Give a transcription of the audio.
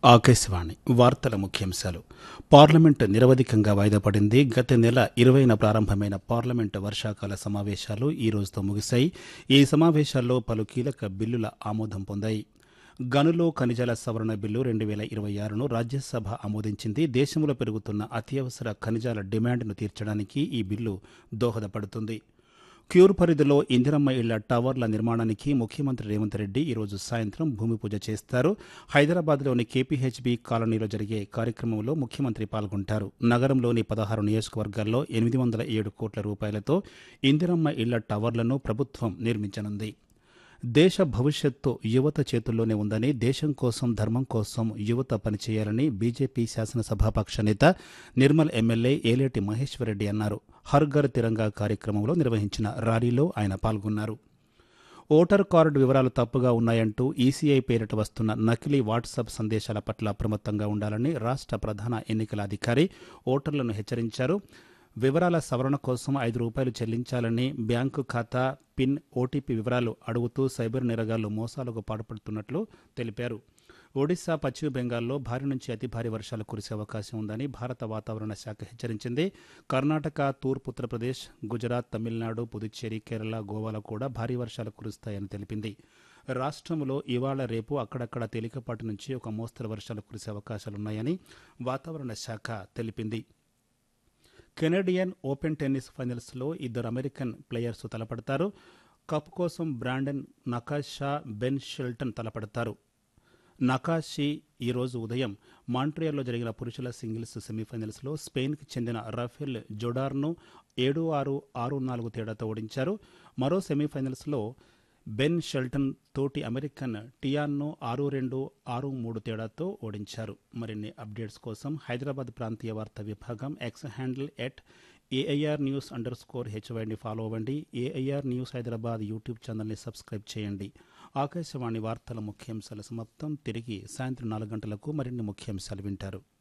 ఆకాశవాణి వార్తల ముఖ్యాంశాలు పార్లమెంట్ నిరవధికంగా వాయిదా పడింది గత నెల ఇరవైన ప్రారంభమైన పార్లమెంట్ వర్షాకాల సమావేశాలు ఈ రోజుతో ముగిశాయి ఈ సమావేశాల్లో పలు కీలక బిల్లుల ఆమోదం పొందాయి గనులు ఖనిజాల సవరణ బిల్లు రెండు వేల ఇరవై ఆరును రాజ్యసభ ఆమోదించింది దేశంలో పెరుగుతున్న అత్యవసర ఖనిజాల డిమాండ్ను తీర్చడానికి ఈ బిల్లు దోహదపడుతుంది క్యూర్ పరిధిలో ఇందిరమ్మ ఇళ్ల టవర్ల నిర్మాణానికి ముఖ్యమంత్రి రేవంత్ రెడ్డి ఈరోజు సాయంత్రం భూమి పూజ చేస్తారు హైదరాబాద్లోని కేపీహెచ్బీ కాలనీలో జరిగే కార్యక్రమంలో ముఖ్యమంత్రి పాల్గొంటారు నగరంలోని పదహారు నియోజకవర్గాల్లో ఎనిమిది వందల ఏడు కోట్ల రూపాయలతో ఇందిరమ్మ ఇళ్ల టవర్లను ప్రభుత్వం నిర్మించనుంది దేశ భవిష్యత్తు యువత చేతుల్లోనే ఉందని దేశం కోసం ధర్మం కోసం యువత పనిచేయాలని బీజేపీ శాసనసభాపక్ష నేత నిర్మల్ ఎమ్మెల్యే ఏలేటి మహేశ్వరరెడ్డి అన్నారు హర్ ఘర్ తిరంగా కార్యక్రమంలో నిర్వహించిన ర్యాలీలో ఆయన పాల్గొన్నారు ఓటర్ కార్డు వివరాలు తప్పుగా ఉన్నాయంటూ ఈసీఐ పేరిట వస్తున్న నకిలీ వాట్సాప్ సందేశాల పట్ల అప్రమత్తంగా ఉండాలని రాష్ట్ర ప్రధాన ఎన్నికల అధికారి ఓటర్లను హెచ్చరించారు వివరాల సవరణ కోసం ఐదు రూపాయలు చెల్లించాలని బ్యాంకు ఖాతా పిన్ ఓటీపీ వివరాలు అడుగుతూ సైబర్ నేరగాళ్లు మోసాలకు పాల్పడుతున్నట్లు తెలిపారు ఒడిశా పశ్చిమ బెంగాల్లో భారీ నుంచి అతి భారీ వర్షాలు కురిసే అవకాశం ఉందని భారత వాతావరణ శాఖ హెచ్చరించింది కర్ణాటక తూర్పు ఉత్తరప్రదేశ్ గుజరాత్ తమిళనాడు పుదుచ్చేరి కేరళ గోవాలో కూడా భారీ వర్షాలు కురుస్తాయని తెలిపింది రాష్ట్రంలో ఇవాళ రేపు అక్కడక్కడ తేలికపాటి నుంచి ఒక మోస్తరు వర్షాలు కురిసే అవకాశాలున్నాయని వాతావరణ శాఖ తెలిపింది కెనడియన్ ఓపెన్ టెన్నిస్ ఫైనల్స్లో ఇద్దరు అమెరికన్ ప్లేయర్స్ తలపడతారు కప్ కోసం బ్రాండన్ నకాషా బెన్ షెల్టన్ తలపడతారు నకాషి ఈరోజు ఉదయం మాంట్రియాల్లో జరిగిన పురుషుల సింగిల్స్ సెమీఫైనల్స్లో స్పెయిన్కి చెందిన రఫెల్ జొడార్ను ఏడు ఆరు ఆరు నాలుగు తేడాతో ఓడించారు మరో సెమీఫైనల్స్లో బెన్ షెల్టన్ తోటి అమెరికన్ టియాన్ను ఆరు రెండు ఆరు మూడు తేడాతో ఓడించారు మరిన్ని అప్డేట్స్ కోసం హైదరాబాద్ ప్రాంతీయ వార్తా విభాగం X handle at AIR news underscore హెచ్వైని ఫాలో అవ్వండి ఏఐఆర్ న్యూస్ హైదరాబాద్ యూట్యూబ్ ఛానల్ని సబ్స్క్రైబ్ చేయండి ఆకాశవాణి వార్తల ముఖ్యాంశాల సమాప్తం తిరిగి సాయంత్రం నాలుగు గంటలకు మరిన్ని ముఖ్యాంశాలు వింటారు